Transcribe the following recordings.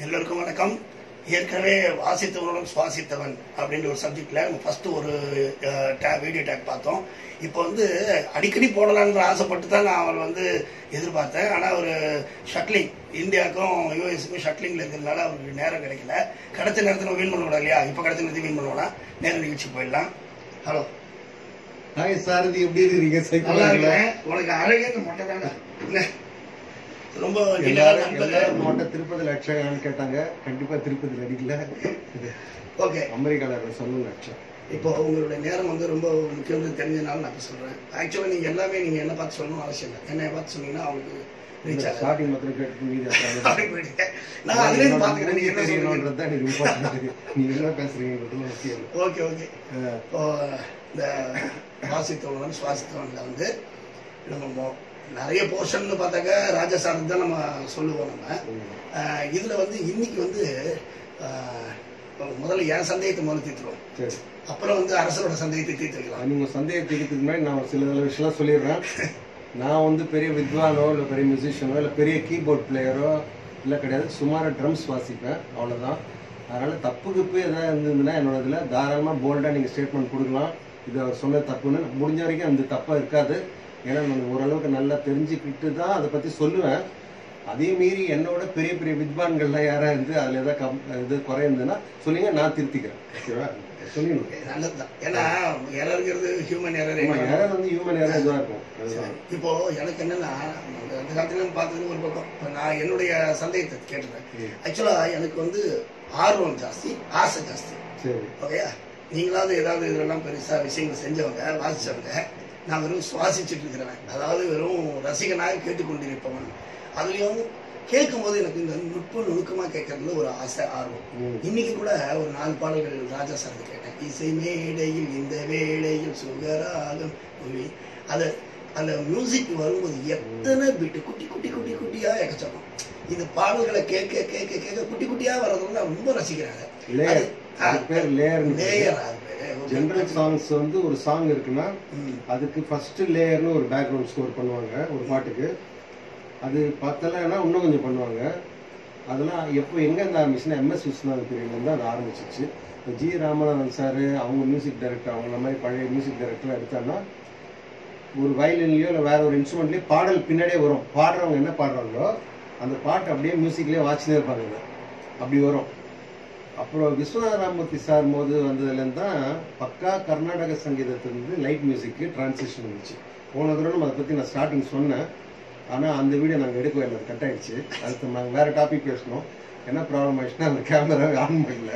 எல்லோருக்கும் வணக்கம் ஏற்கனவே வாசித்தவனுடன் சுவாசித்தவன் அப்படின்ற ஒரு சப்ஜெக்ட்ல நம்ம ஃபர்ஸ்ட் ஒரு வீடியோ டேக் பார்த்தோம் இப்போ வந்து அடிக்கடி போடலான்ற ஆசைப்பட்டு தான் நான் அவர் வந்து எதிர்பார்த்தேன் ஆனால் ஒரு ஷட்லிங் இந்தியாவுக்கும் யூஎஸ்க்கும் ஷட்லிங்ல இருக்கிறதுனால அவருக்கு நேரம் கிடைக்கல கிடைச்ச நேரத்தில் வீண் பண்ண இல்லையா இப்போ கிடைச்ச நேரத்தில் வீண் பண்ணுவோம்னா நேர நிகழ்ச்சி போயிடலாம் ஹலோ ஹாய் சாரதி எப்படி இருக்கீங்க நல்லா சைக்கிள் இருக்கேன் உனக்கு அழகே இந்த மொட்டை தானே இல்ல ரொம்ப நீண்ட நாள் எல்லாரும் நண்பர்கள். எல்லாரும் மொட்டை திருப்பதியில் அடிச்சாங்கன்னு கேட்டாங்க கண்டிப்பா திருப்பதியில் அடிக்கல ஓகே அமெரிக்கால சொல்லணும் அடிச்சோம் இப்போ உங்களுடைய நேரம் வந்து ரொம்ப முக்கியம் தெரிஞ்சதுனால நான் இப்ப சொல்றேன் ஆக்சுவலாக நீங்க எல்லாமே நீங்க என்ன பார்த்து சொல்லணும் அவசியம் இல்லை என்னை பார்த்து சொன்னீங்கன்னா அவங்களுக்கு ரீச் ஆகும் ஸ்டார்டிங் மாத்திரம் கேட்டு மீதி அப்படி போயிட்டீங்க. நான் அதுலேருந்து பார்த்துக்கிறேன் நீங்க என்ன சொல்றீங்க தெரியணுன்றது தான் எனக்கு இம்பார்ட்டன்ட் நீங்க என்ன பேசுறீங்கன்றது முக்கியம் ஓகே ஓகே இப்போ இந்த வாசித்தவன் சுவாசித்தவன்ல வந்து நம்ம மொ- நிறைய போர்ஷன் பார்த்தாக்க ராஜசாரதி தான் நம்ம சொல்லுவோம் நம்ம அஹ் இதுல வந்து இன்னைக்கு வந்து அஹ், முதல்ல என் சந்தேகத்தை முதல்ல தீர்த்துருவோம் சரி அப்புறம் வந்து அரசரோட சந்தேகத்தை தீர்த்து வைக்கலாம் நீங்க சந்தேகத்துக்கு முன்னாடி நான் ஒரு சில விஷயம் சொல்லிடுறேன் நான் வந்து பெரிய வித்வானோ இல்லை பெரிய மியூசிஷியனோ இல்லை பெரிய கீபோர்ட் பிளேயரோ இல்லை கிடையாது சுமார ட்ரம்ஸ் வாசிப்பேன் அவ்வளோதான் அதனால தப்பு கிப்பு எதாவது இருந்ததுன்னா என்னோட இதில் தாராளமாக போல்டாக நீங்கள் ஸ்டேட்மெண்ட் கொடுக்கலாம் இது அவர் சொன்னது தப்புன்னு முடிஞ்ச வரைக்கும் அந்த தப்பாக இருக்காது ஏன்னா நான் ஓரளவுக்கு நல்லா தெரிஞ்சுக்கிட்டு தான் அதை பற்றி சொல்லுவேன் அதே மீறி என்னோட பெரிய பெரிய வித்வான்கள்லாம் யாராக இருந்து அதில் ஏதாவது கம் இது குறை இருந்ததுன்னா சொல்லுங்க நான் திருத்திக்கிறேன் ஓகேவா சொல்லிடணும் நல்லதுதான் ஏன்னா எரருங்கிறது ஹியூமன் எரர் ஆமா, யாராவது வந்து ஹியூமன் யாராவது இதுவாக இருக்கும் அதுதான் இப்போ எனக்கு என்னன்னா அந்த அந்த காலத்துல பார்த்தது ஒரு பக்கம் இப்போ நான் என்னுடைய சந்தேகத்தை கேட்டுறேன் ம். ஆக்சுவலா எனக்கு வந்து ஆர்வம் ஜாஸ்தி ஆசை ஜாஸ்தி சரி ஓகேயா நீங்களாவது ஏதாவது இதெல்லாம் பெருசா விஷயங்கள் செஞ்சவங்க வாசிச்சவங்க நான் வெறும் சுவாசிச்சுட்டு இருக்கிறவன் அதாவது வெறும் ரசிகனாக கேட்டுக்கொண்டிருப்பவன் அதுலயும் கேட்கும் போது எனக்கு இந்த நுட்ப நுணுக்கமா கேட்கறதுல ஒரு ஆசை ஆர்வம் ம். இன்னைக்கு கூட ஒரு நாலு பாடல்கள் ராஜா சார் கேட்டேன் இசை மேடையில் இந்த வேளையில் சுகராகம் மொழி அது அந்த மியூசிக் வரும்போது எத்தனை பிட்டு குட்டி குட்டி குட்டி குட்டியா எக்கச்சக்கம் இந்த பாடல்களை கேட்க கேட்க கேட்க குட்டி குட்டியா வர்றது நான் ரொம்ப ரசிக்கிறாங்க லேயர் அது பேர் லேயர்னு லேயர் அது பேரு. ஜென்ரல் சாங்ஸ் வந்து ஒரு சாங் இருக்குன்னா ம். அதுக்கு ஃபர்ஸ்ட் லேயர்னு ஒரு பேக்ரவுண்ட் ஸ்கோர் பண்ணுவாங்க ஒரு பாட்டுக்கு அது பத்தலைன்னா இன்னும் கொஞ்சம் பண்ணுவாங்க அதெல்லாம் எப்போ எங்க இந்த ஆரம்பிச்சுன்னா எம்எஸ் விஸ்வநாதன் பீரியட்லேருந்து அது ஆரம்பிச்சிச்சு இப்போ ஜி ராமநாதன் சார் அவங்க மியூசிக் டைரக்டர் அவங்கள மாதிரி பழைய மியூசிக் டைரக்டர் எடுத்தாங்கன்னா ஒரு வயலின்லயோ இல்லை வேற ஒரு இன்ஸ்ட்ருமெண்ட்லயோ பாடல் பின்னாடியே வரும் பாடுறவங்க என்ன பாடுறாங்களோ அந்த பாட்டு அப்படியே மியூசிக்லேயே வாட்சினே இருப்பாங்க இதை. அப்படி வரும் அப்புறம் விஸ்வநாத ராமூர்த்தி சார் போது வந்ததுலேருந்து தான் பக்கா கர்நாடக சங்கீதத்திலிருந்து லைட் மியூசிக்கு டிரான்சிஷன் இருந்துச்சு போன தடவை நம்ம அதை பற்றி நான் ஸ்டார்டிங் சொன்னேன் ஆனால் அந்த வீடியோ நாங்கள் எடுக்கவே இல்லை அது கட் ஆயிடுச்சு அடுத்து நாங்கள் வேற டாபிக் பேசணும் என்ன ப்ராப்ளம் ஆயிடுச்சுன்னா அந்த கேமரா ஆன் பண்ணல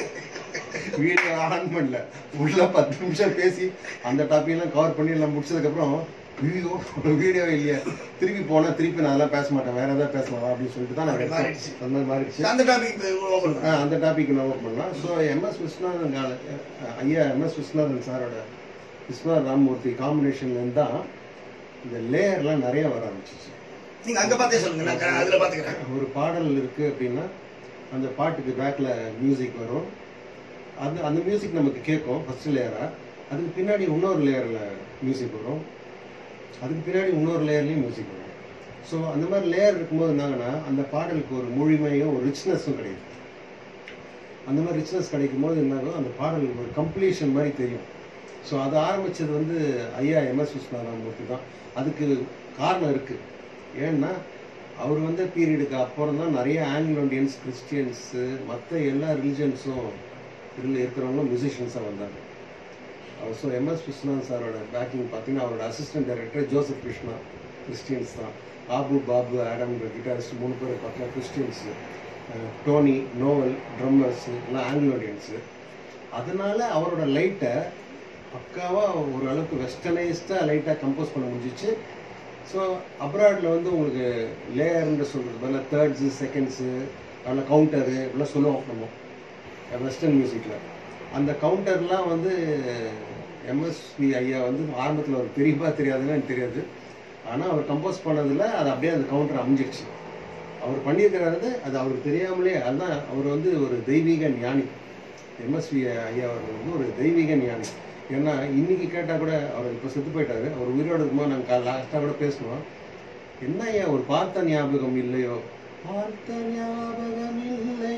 வீடியோ ஆன் பண்ணல உள்ள பத்து நிமிஷம் பேசி அந்த டாபிக்லாம் கவர் பண்ணி எல்லாம் முடிச்சதுக்கப்புறம் வீடியோ வீடியோ இல்லையா திருப்பி போனா திருப்பி நான் அதெல்லாம் பேச மாட்டேன் வேற ஏதாவது பேசலாம் அப்படின்னு சொல்லிட்டு தான் நான் அப்படி எடுத்தேன். மாறிடுச்சு. அந்த மாதிரி மாறிடுச்சு அந்த டாபிக் ஓபன் ஆ, அந்த டாபிக் நான் ஓப்பன் பண்ணலாம் ஸோ எம்எஸ் விஸ்வநாதன் கால அஹ், ஐயா எம்எஸ் விஸ்வநாதன் சாரோட விஸ்வநாத் ராமமூர்த்தி காம்பினேஷன்லேருந்து தான் இந்த லேயர்லாம் நிறைய வர ஆரம்பிச்சிச்சு நீங்க அங்க பார்த்தே சொல்லுங்க நான் க- அதுல பாத்துக்கிறேன் ஒரு பாடல் இருக்கு அப்படின்னா அந்த பாட்டுக்கு பேக்ல மியூசிக் வரும் அது அந்த மியூசிக் நமக்கு கேட்கும் ஃபர்ஸ்ட் லேயரா அதுக்கு பின்னாடி இன்னொரு லேயர்ல மியூசிக் வரும் அதுக்கு பின்னாடி இன்னொரு லேயர்லயும் மியூசிக் வரும் ஸோ அந்த மாதிரி லேயர் இருக்கும்போது என்னாங்கன்னா அந்த பாடலுக்கு ஒரு முழுமையும் ஒரு ரிச்னஸும் கிடைக்கும் அந்த மாதிரி ரிச்னஸ் கிடைக்கும் போது என்னாகும் அந்த பாடல் ஒரு கம்ப்ளீஷன் மாதிரி தெரியும் ஸோ அது ஆரம்பிச்சது வந்து ஐயா எம்எஸ் விஸ்வநாதமூர்த்தி தான் அதுக்கு காரணம் இருக்கு ஏன்னா அவர் வந்த பீரியடுக்கு அப்புறம் தான் நிறைய ஆங்கிலோ இண்டியன்ஸ் கிறிஸ்டியன்ஸு மற்ற எல்லா ரிலிஜன்ஸும் இதில் இருக்கிறவங்களும் மியூசிஷியன்ஸாக வந்தாங்க ஸோ எம்எஸ் விஸ்வநாத் சாரோட பேக்கிங் பார்த்தீங்கன்னா அவரோட assistant director Joseph Krishna Christians தான் ஆபு பாபு ஆடம்ன்ற கிட்டாரிஸ்ட் மூணு பேர் பார்த்தீங்கன்னா கிறிஸ்டியன்ஸு டோனி நோவல் ட்ரம்மர்ஸ் எல்லாம் ஆங்கிலோ இண்டியன்ஸு அதனால அவரோட லைட்டை பக்காவாக ஒரு அளவுக்கு வெஸ்டர்னைஸ்டாக லைட்டாக கம்போஸ் பண்ண முடிஞ்சிச்சு ஸோ அப்ராடில் வந்து உங்களுக்கு லேயர்னு சொல்கிறது பதில் தேர்ட்ஸு செகண்ட்ஸு அதில் கவுண்டரு இப்படிலாம் சொல்லுவோம் நம்ம வெஸ்டர்ன் மியூசிக்கில் அந்த கவுண்டர்லாம் வந்து எம்எஸ்வி ஐயா வந்து ஆரம்பத்தில் அவர் தெரியுமா தெரியாதுன்னு எனக்கு தெரியாது ஆனால் அவர் கம்போஸ் பண்ணதில் அது அப்படியே அந்த கவுண்டர் அமைஞ்சிடுச்சு அவர் பண்ணியிருக்கிறாரு அது அவருக்கு தெரியாமலே அதுதான் அவர் வந்து ஒரு தெய்வீக ஞானி எம்எஸ்வி ஐயா அவர்கள் வந்து ஒரு தெய்வீக ஞானி ஏன்னா இன்னைக்கு கேட்டால் கூட அவர் இப்போ செத்து போயிட்டாரு அவர் உயிரோடு இருக்கும்போது நாங்கள் லாஸ்ட்டாக கூட பேசுவோம் என்ன ஐயா ஒரு பார்த்த ஞாபகம் இல்லையோ பார்த்த ஞாபகம் இல்லை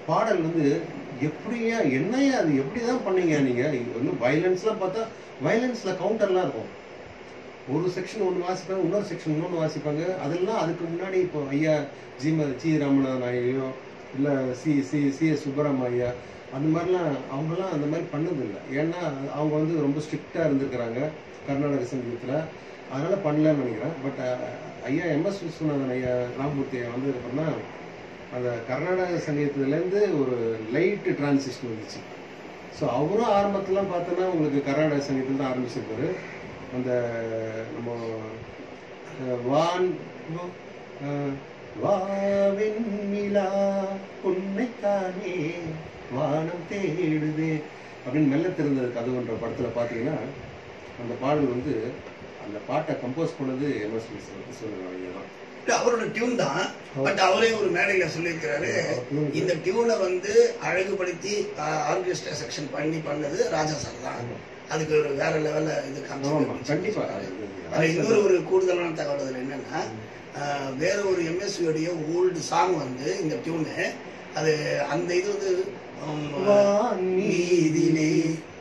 பாடல் வந்து எப்படியா என்னையா அது எப்படி தான் பண்ணீங்க நீங்க இது வந்து வயலன்ஸ்லாம் பார்த்தா வயலன்ஸ்ல கவுண்டர்லாம் இருக்கும் ஒரு செக்ஷன் ஒன்று வாசிப்பாங்க இன்னொரு செக்ஷன் இன்னொன்று வாசிப்பாங்க அதெல்லாம் அதுக்கு முன்னாடி இப்போ ஐயா ஜி ம ஜி ராமநாதன் ஐயோ இல்லை C C C S Subbarama ஐயா அந்த மாதிரிலாம் அவங்கெல்லாம் அந்த மாதிரி பண்ணதில்லை ஏன்னா அவங்க வந்து ரொம்ப ஸ்ட்ரிக்டாக இருந்திருக்கிறாங்க கர்நாடக சங்கீதத்தில் அதனால பண்ணலன்னு நினைக்கிறேன் பட் ஐயா எம்எஸ் விஸ்வநாதன் ஐயா ராமமூர்த்தி ஐயா வந்து பண்ணா அந்த கர்நாடக சங்கீதத்துலேருந்து ஒரு லைட் டிரான்சிஷன் வந்துச்சு ஸோ அவரும் ஆரம்பத்துலாம் பார்த்தோன்னா உங்களுக்கு கர்நாடக சங்கீதத்தில் தான் ஆரம்பிச்சிருப்பாரு அந்த நம்ம அஹ், வான் அஹ், வாவின் நிலா உன்னைத்தானே வானம் தேடுதே அப்படின்னு மெல்ல திறந்தது கதவுன்ற படத்தில் பார்த்தீங்கன்னா அந்த பாடல் வந்து அந்த பாட்டை கம்போஸ் பண்ணது எம்எஸ் விஸ்வநாதன் தான் இல்ல, அவரோட டியூன் தான் பட் அவரே ஒரு மேடையில சொல்லியிருக்கிறாரு இந்த டியூனை வந்து அழகுபடுத்தி ஆர்கெஸ்ட்ரா செக்ஷன் பண்ணி பண்ணது ராஜா சார் தான் அதுக்கு ஒரு வேற லெவல்ல இது ஆமா கண்டிப்பா காமிச்சு அது இன்னொரு ஒரு கூடுதலான தகவல் அதுல என்னன்னா ஆஹ், வேற ஒரு எம்எஸ்வியோடைய ஓல்டு சாங் வந்து இந்த டியூனு அது அந்த இது வந்து உம், வான் மீதிலே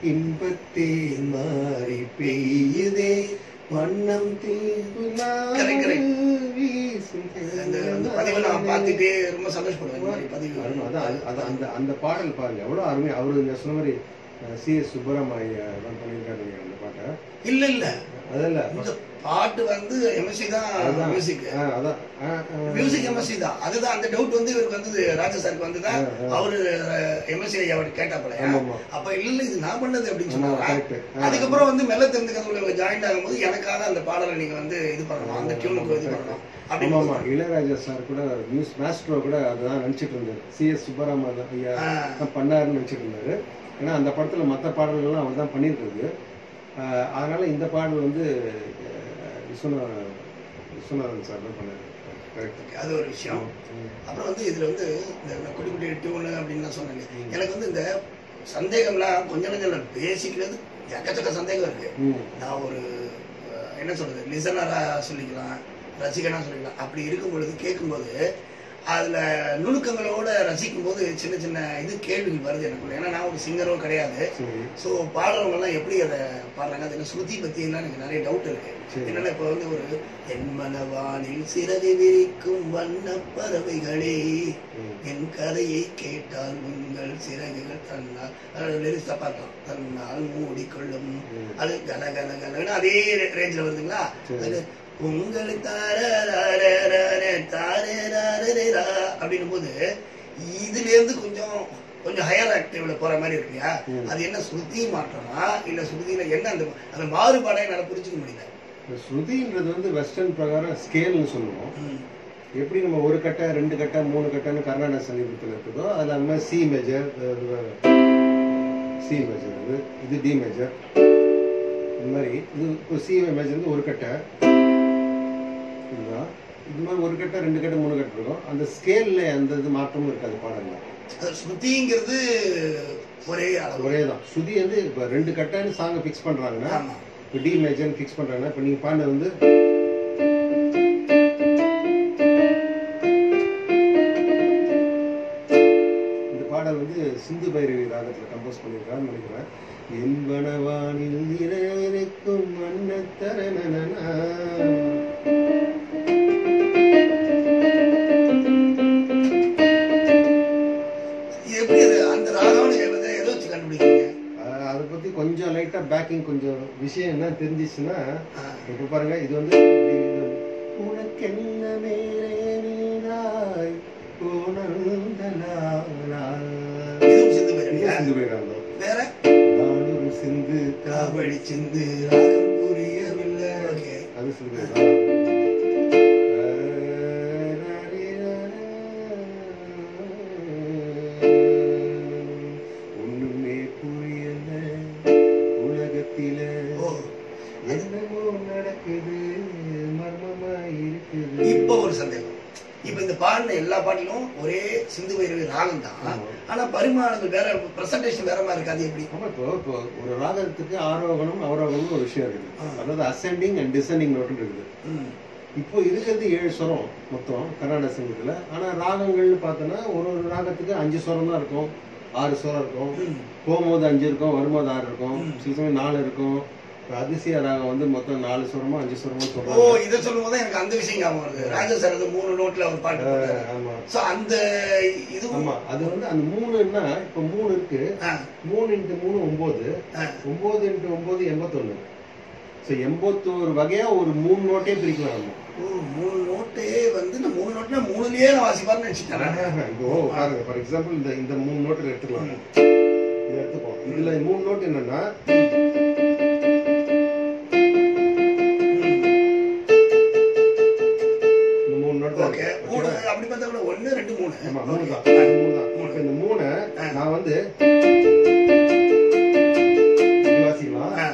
இன்பத்தேன் மாறி பெய்யுதே வண்ணம் தீவு Correct, correct. வீசும் அந்த அந்த பதிவை நான் பார்த்துட்டே ரொம்ப சந்தோஷப்படுவேன் இந்த மாதிரி பதிவு அருமை. அதான் அது- அது- அந்த அந்த பாடல் பாருங்க எவ்வளவு அருமை அவரு நீங்க சொன்ன மாதிரி சி எஸ் சுப்பராமையா தான் பண்ணியிருக்காரு அந்த பாட்டை இல்ல இல்ல அதில் இந்த பாட்டு வந்து எம்எஸ்சி தான் அதான். மியூசிக் அதான் ஆ, ஆ. மியூசிக் எம்எஸ்சி தான் அதுதான் அந்த டவுட் வந்து இவருக்கு வந்தது ராஜா சாருக்கு வந்துதான் ஆ, ஆ. அவரு எம்எஸ்சி அவர் கேட்டாப்பலையா ஆமா, ஆமா. அப்ப இல்ல இல்ல இது நான் பண்ணது அப்படின்னு ஆமா, சொன்னாரா correct. ஆ. அதுக்கப்புறம் வந்து மெல்ல தெரிஞ்சுக்கிறதுல இவங்க ஜாயின் ஆகும்போது எனக்காக அந்த பாடலை நீங்க வந்து இது பண்ணணும் அந்த டியூனுக்கு இது பண்ணணும் ஆமா ஆமா அப்படின்னு இளையராஜா சார் கூட நியூஸ் மாஸ்டரோ கூட அதுதான் நினைச்சிட்டு இருந்தாரு சி எஸ் சுப்பராம ஐயா ஆ. தான் பண்ணாருன்னு நினைச்சிட்டு இருந்தாரு ஏன்னா அந்த படத்துல மற்ற பாடல்கள்லாம் அவர் தான் பண்ணியிருக்கிறது ஆஹ் அதனால இந்த பாடல் வந்து அஹ், விஸ்வநா விஸ்வநாதன் சார் தான் பண்ணாரு கரெக்ட் அது ஒரு விஷயம் அப்புறம் வந்து இதுல வந்து இந்த இந்த குட்டி குட்டி டியூனு அப்படின்னு சொன்னாங்க எனக்கு வந்து இந்த சந்தேகம்லாம் கொஞ்சம் கொஞ்சம் இல்லை பேசிக்ல இருந்து எக்கச்சக்க சந்தேகம் இருக்கு ம் நான் ஒரு அஹ், என்ன சொல்றது லிசனரா சொல்லிக்கலாம் ரசிகனா சொல்லிக்கலாம் அப்படி இருக்கும் பொழுது கேட்கும்போது அதுல நுணுக்கங்களோட ரசிக்கும் போது சின்ன சின்ன இது கேள்விகள் வருது எனக்குள்ள ஏன்னா நான் ஒரு சிங்கரோ கிடையாது சரி ஸோ பாடுறவங்க எல்லாம் எப்படி அதை பாடுறாங்க அது என்ன ஸ்ருதி பத்தி எல்லாம் எனக்கு நிறைய டவுட் இருக்கு சரி. என்னன்னா இப்போ வந்து ஒரு என் மனவானில் சிறகு விரிக்கும் வண்ண பறவைகளே ம். என் கதையை கேட்டால் உங்கள் சிறகுகள் தன்னால் அதாவது லிரிக்ஸா பார்க்கலாம் தன்னால் மூடிக்கொள்ளும் ம். அது கல கல கலன்னு அதே ரேஞ்சில் வருதுங்களா சரி. அது உங்கள் தார தாரே அப்படின்னும் போது இதுல இருந்து கொஞ்சம் கொஞ்சம் ஹையர் ஆக்டிவ்ல போற மாதிரி இருக்கு இல்லையா ம். அது என்ன ஸ்ருதி மாற்றமா இல்ல ஸ்ருதியில என்ன அந்த அந்த மாறுபாடை என்னால புரிஞ்சுக்க முடியல இந்த ஸ்ருதின்றது வந்து வெஸ்டர்ன் பிரகாரம் ஸ்கேல்னு சொல்லுவோம் ம். எப்படி நம்ம ஒரு கட்டை ரெண்டு கட்டை மூணு கட்டைன்னு கர்நாடக சங்கீதத்தில் இருக்குதோ அதில் அந்த மாதிரி சி மேஜர் சி மேஜர் இது இது டி மேஜர் இந்த மாதிரி இது இப்போ சி மேஜர் வந்து ஒரு கட்டை இதுதான் இது மாதிரி ஒரு கட்டை ரெண்டு கட்டை மூணு கட்டை இருக்கும் அந்த ஸ்கேலில் எந்த இது மாற்றமும் இருக்காது பாடல்ல அது ஸ்ருதிங்கிறது ஒரே அளவு ஒரே தான் ஸ்ருதி வந்து இப்போ ரெண்டு கட்டைன்னு சாங்கை ஃபிக்ஸ் பண்ணுறாங்கன்னா ஆமா இப்போ டி மேஜர்னு ஃபிக்ஸ் பண்ணுறாங்கன்னா இப்போ நீங்கள் பாடினது வந்து இந்த பாடல் வந்து சிந்து பைரவி ராகத்தில் கம்போஸ் பண்ணியிருக்காருன்னு நினைக்கிறேன் என் வனவானில் நிறைக்கும் மன்னத்தரனனா இது எப்படி அது அந்த ராகம்னு வந்து எதை வச்சு கண்டுபிடிக்கிறீங்க அதை பற்றி கொஞ்சம் லைட்டாக பேக்கிங் கொஞ்சம் விஷயம் என்ன தெரிஞ்சிச்சுன்னா ஆ. இப்போ பாருங்க இது வந்து உனக்கென்ன மேலே நீதாய் உணர்ந்தலாலா. இதுவும் சிந்து இது பைரவியா சிந்து பைரவம் வேற நானொரு சிந்து காவடி சிந்து ராகம் புரியவில்லை ஓகே அது சிந்து பைரவம் ஒண்ணுமே புரியல உலகத்தில ஓ என்னமோ நடக்குது மர்மமா இருக்குது இப்போ ஒரு சந்தேகம் இப்போ இந்த பாடின எல்லா பாட்டிலும் ஒரே சிந்து பைரவி ராகம் தான் ஆமா. ஆனா பரிமாணங்கள் வேற பிரசன்டேஷன் வேற மாதிரி இருக்காது எப்படி ஆமா இப்போ இப்போ ஒரு ராகத்துக்கு ஆரோகணம் அவரோகணம் ஒரு விஷயம் இருக்குது ஆ. அதாவது அசெண்டிங் அண்ட் டிசெண்டிங் நோட்டு இருக்குது ம் இப்போ இருக்கிறது ஏழு ஸ்வரம் மொத்தம் கர்நாடக சங்கீதத்துல ஆனா ராகங்கள்னு பார்த்தோன்னா ஒரு ஒரு ராகத்துக்கு அஞ்சு ஸ்வரம் தான் இருக்கும் ஆறு ஸ்வரம் இருக்கும் ம். போகும்போது அஞ்சு இருக்கும் வரும்போது ஆறு இருக்கும் ம். சில சமயம் நாலு இருக்கும் இப்ப அதிசய ராகம் வந்து மொத்தம் நாலு ஸ்வரமோ அஞ்சு ஸ்வரமோ ஓ சொல்றாங்க இதை சொல்லும் போது எனக்கு அந்த விஷயம் ஞாபகம் வருது ராஜா சார் வந்து மூணு நோட்ல ஒரு பாட்டு போட்டாரு ஆஹ் ஆமா சோ அந்த இதுவும் ஆமா அது வந்து அந்த மூணுன்னா இப்ப மூணு இருக்கு ஆ, மூணு இன்ட்டு மூணு ஒன்பது ஆ. ஒன்பது இன்ட்டு ஒன்பது எண்பத்தொன்னு ஸோ எண்பத்தோரு வகையா ஒரு மூணு நோட்டே பிரிக்கலாம் நம்ம ஓ மூணு நோட்டே வந்து நான் மூணு நோட்ல மூணுலயே நான் வாசிப்பாருன்னு நினைச்சிட்டேன் நானு. இப்போ பாருங்க ஃபார் எக்ஸாம்பிள் இந்த இந்த மூணு நோட்டு எடுத்துக்கலாம் இதை எடுத்துப்போம் இதுல மூணு நோட்டு என்னன்னா இந்த மூணு நோட்டு ஓகே மூணு அப்படி பார்த்தா கூட ஒண்ணு ரெண்டு மூணு ஆமா மூணு ஓகே. தான் மூணு தான் இப்போ இந்த மூணை நான் வந்து இப்படி வாசிக்கலாம் ஆ,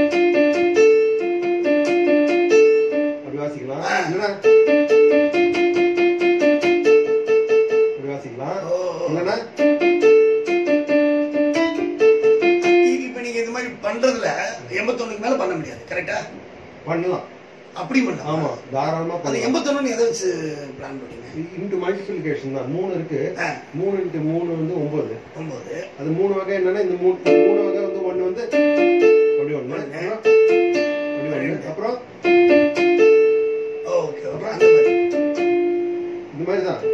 அப்படி வாசிக்கலாம் ஆ. இல்லைன்னா அப்படி வாசிக்கலாம் ஓ, ஓ. இல்லைன்னா இது இப்ப நீங்க இது மாதிரி பண்றதுல எண்பத்தொன்னுக்கு மேல பண்ண முடியாது கரெக்டா பண்ணலாம் அப்படி பண்ணலாம் ஆமா தாராளமா அது பண்ணலாம் எண்பத்தொன்னு எதை வச்சு பிளான் பண்ணீங்க இன்ட்டு மல்டிபிளிகேஷன் தான் மூணு இருக்கு ஆ, மூணு இன்ட்டு மூணு வந்து ஒன்பது ஒன்பது அது மூணு வகை என்னன்னா இந்த மூணு இந்த மூணு வகை வந்து ஒண்ணு வந்து அப்படி ஒண்ணு அப்புறம் அப்படி ஒண்ணு அப்புறம் ஓகே ஓகே அந்த மாதிரி இந்த மாதிரி தான்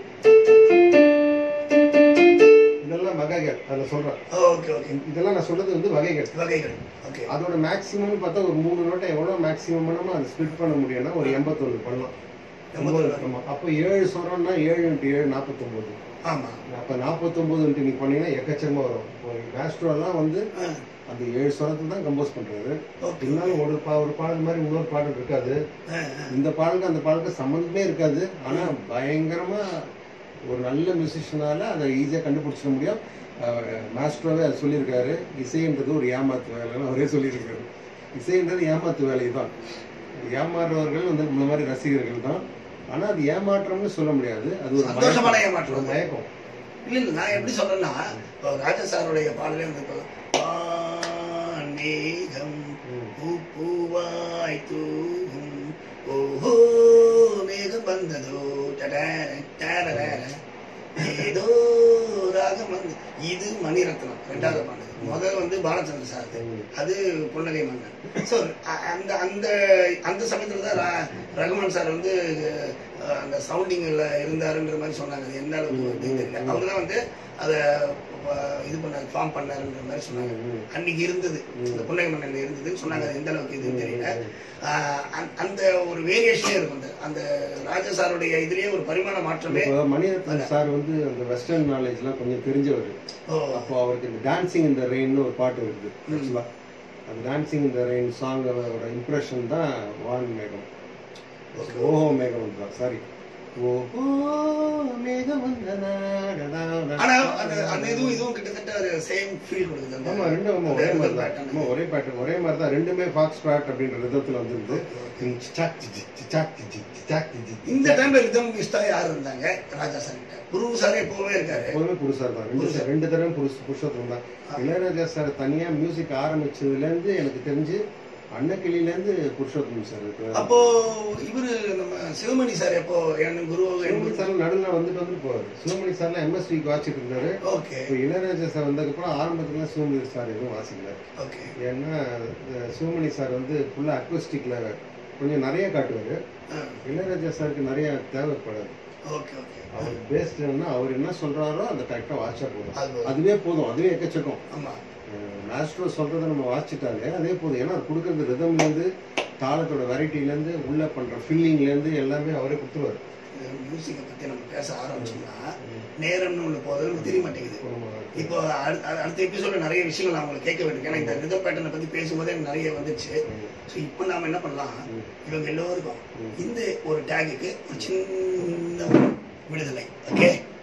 இதெல்லாம் வகைகள் அதில் சொல்றேன் ஓகே ஓகே இதெல்லாம் நான் சொல்றது வந்து வகைகள் வகைகள் ஓகே அதோட மேக்ஸிமம் பார்த்தா ஒரு மூணு நோட்டை எவ்வளவு மேக்ஸிமம் பண்ணணுமோ அதை ஸ்பிளிட் பண்ண முடியும்னா ஒரு எண்பத்தொன்று பண்ணலாம் ஒன்பது ஆமா அப்போ ஏழு சொரம்னா ஏழு இன்ட்டு ஏழு நாற்பத்தொம்போது ஆமா அப்போ நாற்பத்தொம்போது இன்ட்டு நீ பண்ணீங்கன்னா எக்கச்சக்கமா வரும் இப்போ மேஸ்ட்ரோலாம் வந்து ஆ, அந்த ஏழு ஸ்வரத்தை தான் கம்போஸ் பண்றது ஓகே இருந்தாலும் ஒரு பா ஒரு பாடல் மாதிரி இன்னொரு பாடல் இருக்காது ஆ, ஆ. இந்த பாடலுக்கு அந்த பாடலுக்கு சம்மந்தமே இருக்காது ஆனா பயங்கரமா ஒரு நல்ல மியூசிஷியனால அதை ஈஸியா கண்டுபிடிச்சிட முடியும் மாஸ்டரோவே அது சொல்லியிருக்காரு இசைன்றது ஒரு ஏமாத்து வேலைன்னு அவரே சொல்லியிருக்காரு இசைன்றது ஏமாத்து வேலை தான் ஏமாறுறவர்கள் வந்து இந்த மாதிரி ரசிகர்கள் தான் ஆனா அது ஏமாற்றம்னு சொல்ல முடியாது அது ஒரு சந்தோஷமான மயக்கம். ஏமாற்றம். ஒரு மயக்கம் இல்ல இல்ல நான் எப்படி சொல்றேன்னா இப்போ ராஜா சாருடைய பாடலே வந்து இப்போ வான்மேகம் ம். பூவாய் தூவும் ஓஹோ மேகம் வந்ததோ டடர, டரர. ஏதோ ராகம் வந்து இது மணிரத்னம் ரெண்டாவது பாடல் முதல் வந்து பாலச்சந்திர சார் ம். அது புன்னகை மன்னன் ஸோ அந்த அந்த அந்த சமயத்துல தான் ரா- ரகுமான் சார் வந்து அஹ், அந்த சவுண்டிங்ல இருந்தாருன்ற மாதிரி சொன்னாங்க அது எந்த அளவுக்கு வந்து தெரியல அவர் தான் வந்து அதை அஹ், இது பண்ணாரு ஃபார்ம் பண்ணாருன்ற மாதிரி சொன்னாங்க ம். அன்னைக்கு இருந்தது அந்த புன்னகை மன்னன் இருந்ததுன்னு சொன்னாங்க அது எந்த அளவுக்கு இதுன்னு தெரியல ஆஹ் அந்த- அந்த ஒரு வேரியேஷனே இருக்கும் அந்த அந்த ராஜா சாருடைய இதுலயே ஒரு பரிமாண மாற்றமே இப்போ மணிரத்னம் சார் வந்து அந்த வெஸ்டர்ன் நாலேஜ்லாம் கொஞ்சம் தெரிஞ்சவர் ஓ அப்போ அவருக்கு இந்த டான்சிங் இந்த ரெயின்னு ஒரு பாட்டு இருக்குது ஆக்சுவலா அந்த டான்சிங் இந்த ரெயின் சாங்கோட இம்ப்ரெஷன் தான் வான் மேகம் ஓஹோ மேகம் வந்தா சாரி ஓஹோ மேகம் வந்ததா, டடா, டடா. ஆனா அந்த அந்த இதுவும் இதுவும் கிட்டத்தட்ட ஒரு சேம் ஃபீல் கொடுக்குது அந்த ஆமா ரெண்டும் ஆமா ஒரே மாதிரி தான் pattern. ஆமா ஒரே பேட்டர்ன் ஒரே மாதிரி தான் ரெண்டுமே ஃபாக்ஸ் பேட் அப்படின்ற விதத்துல வந்துருந்து சிச்சாக் சிச்சி, சிச்சாக் சிச்சி, சிச்சாக் சிச்சி, இந்த டைம்ல ரிதம் மிஸ்டா யார் இருந்தாங்க ராஜா சார் கிட்ட குரு சார் எப்பவுமே இருக்காரு எப்போதுமே புருஷர் தான் ரெண்டு சார் ரெண்டு தடவை புருஷ புருஷோத்தம் தான் இளையராஜா சார் தனியா மியூசிக் ஆரம்பிச்சதுல இருந்து எனக்கு தெரிஞ்சு அன்னக்கிளியில இருந்து புருஷோத்தம் சார் இருக்கு அப்போ இவரு நம்ம சிவமணி சார் எப்போ என் குரு சிவமணி சார் நடுவில் வந்துட்டு வந்து போவார் சிவமணி சார்லாம் எம்எஸ்விக்கு வாசிட்டு இருந்தாரு ஓகே இப்போ இளையராஜா சார் வந்ததுக்கப்புறம் ஆரம்பத்துல சிவமணி சார் எதுவும் வாசிக்கல ஓகே ஏன்னா அஹ், சிவமணி சார் வந்து ஃபுல்லா அக்வஸ்டிக்ல கொஞ்சம் நிறைய காட்டுவாரு இளையராஜா சாருக்கு நிறைய தேவைப்படாது ஓகே ஓகே அவர் பேஸ்ட் என்னன்னா அவர் என்ன சொல்றாரோ அந்த கரெக்டா வாசிச்சா போதும் அது அதுவே போதும் அதுவே எக்கச்சக்கம் ஆமா மாஸ்ட்ரோ சொல்றதை நம்ம வாசிச்சிட்டாலே அதே போதும் ஏன்னா அது கொடுக்கறது ரிதம்லேருந்து தாளத்தோட வெரைட்டிலேருந்து உள்ள பண்ற ஃபில்லிங்லேருந்து எல்லாமே அவரே கொடுத்துருவாரு மியூசிக்கை பத்தி நம்ம பேச ஆரம்பிச்சோம்னா நேரம்னு ஒண்ணு போது நமக்கு தெரிய மாட்டேங்குது இப்போ நம்ம இப்போ அடு- அடு- அடுத்த எபிசோட நிறைய விஷயங்கள் நான் உங்களுக்கு கேட்க வேண்டும் ஏன்னா இந்த ரிதம் பேட்டர்னை பத்தி பேசும்போதே எனக்கு நிறைய வந்துச்சு ஸோ இப்போ நாம என்ன பண்ணலாம் இவங்க எல்லோருக்கும் இந்த ஒரு டேகுக்கு ஒரு சின்ன ஒரு விடுதலை ஓகே